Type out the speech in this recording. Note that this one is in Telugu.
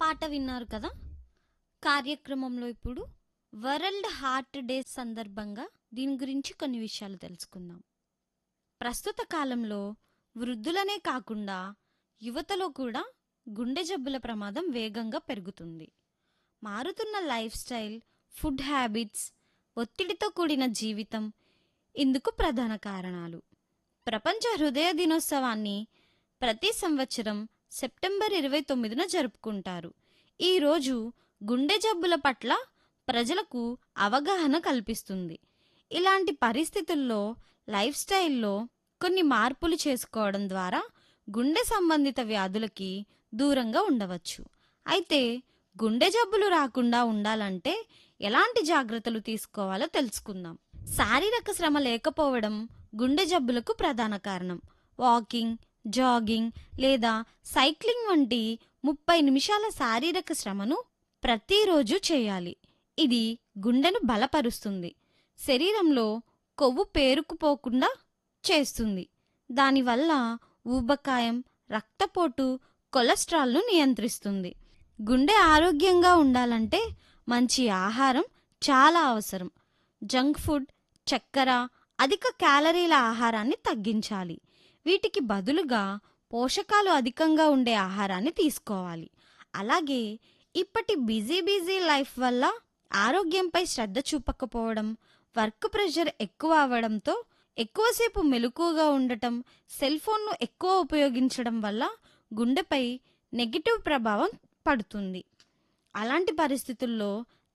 పాట విన్నారు కదా కార్యక్రమంలో ఇప్పుడు వరల్డ్ హార్ట్ డే సందర్భంగా దీని గురించి కొన్ని విషయాలు తెలుసుకుందాం ప్రస్తుత కాలంలో వృద్ధులనే కాకుండా యువతలో కూడా గుండె జబ్బుల ప్రమాదం వేగంగా పెరుగుతుంది మారుతున్న లైఫ్ స్టైల్ ఫుడ్ హ్యాబిట్స్ ఒత్తిడితో కూడిన జీవితం ఇందుకు ప్రధాన కారణాలు ప్రపంచ హృదయ దినోత్సవాన్ని ప్రతి సంవత్సరం సెప్టెంబర్ ఇరవై తొమ్మిదిన జరుపుకుంటారు ఈరోజు గుండె జబ్బుల పట్ల ప్రజలకు అవగాహన కల్పిస్తుంది ఇలాంటి పరిస్థితుల్లో లైఫ్ స్టైల్లో కొన్ని మార్పులు చేసుకోవడం ద్వారా గుండె సంబంధిత వ్యాధులకి దూరంగా ఉండవచ్చు అయితే గుండె జబ్బులు రాకుండా ఉండాలంటే ఎలాంటి జాగ్రత్తలు తీసుకోవాలో తెలుసుకుందాం శారీరక శ్రమ లేకపోవడం గుండె జబ్బులకు ప్రధాన కారణం వాకింగ్ జాగింగ్ లేదా సైక్లింగ్ వంటి ముప్పై నిమిషాల శారీరక శ్రమను ప్రతిరోజు చేయాలి ఇది గుండెను బలపరుస్తుంది శరీరంలో కొవ్వు పేరుకుపోకుండా చేస్తుంది దానివల్ల ఊబకాయం రక్తపోటు కొలెస్ట్రాల్ను నియంత్రిస్తుంది గుండె ఆరోగ్యంగా ఉండాలంటే మంచి ఆహారం చాలా అవసరం జంక్ ఫుడ్ చక్కెర అధిక క్యాలరీల ఆహారాన్ని తగ్గించాలి వీటికి బదులుగా పోషకాలు అధికంగా ఉండే ఆహారాన్ని తీసుకోవాలి అలాగే ఇప్పటి బిజీ బిజీ లైఫ్ వల్ల ఆరోగ్యంపై శ్రద్ధ చూపకపోవడం వర్క్ ప్రెషర్ ఎక్కువ అవ్వడంతో ఎక్కువసేపు మెలకుగా ఉండటం సెల్ ఫోన్ను ఎక్కువ ఉపయోగించడం వల్ల గుండెపై నెగిటివ్ ప్రభావం పడుతుంది అలాంటి పరిస్థితుల్లో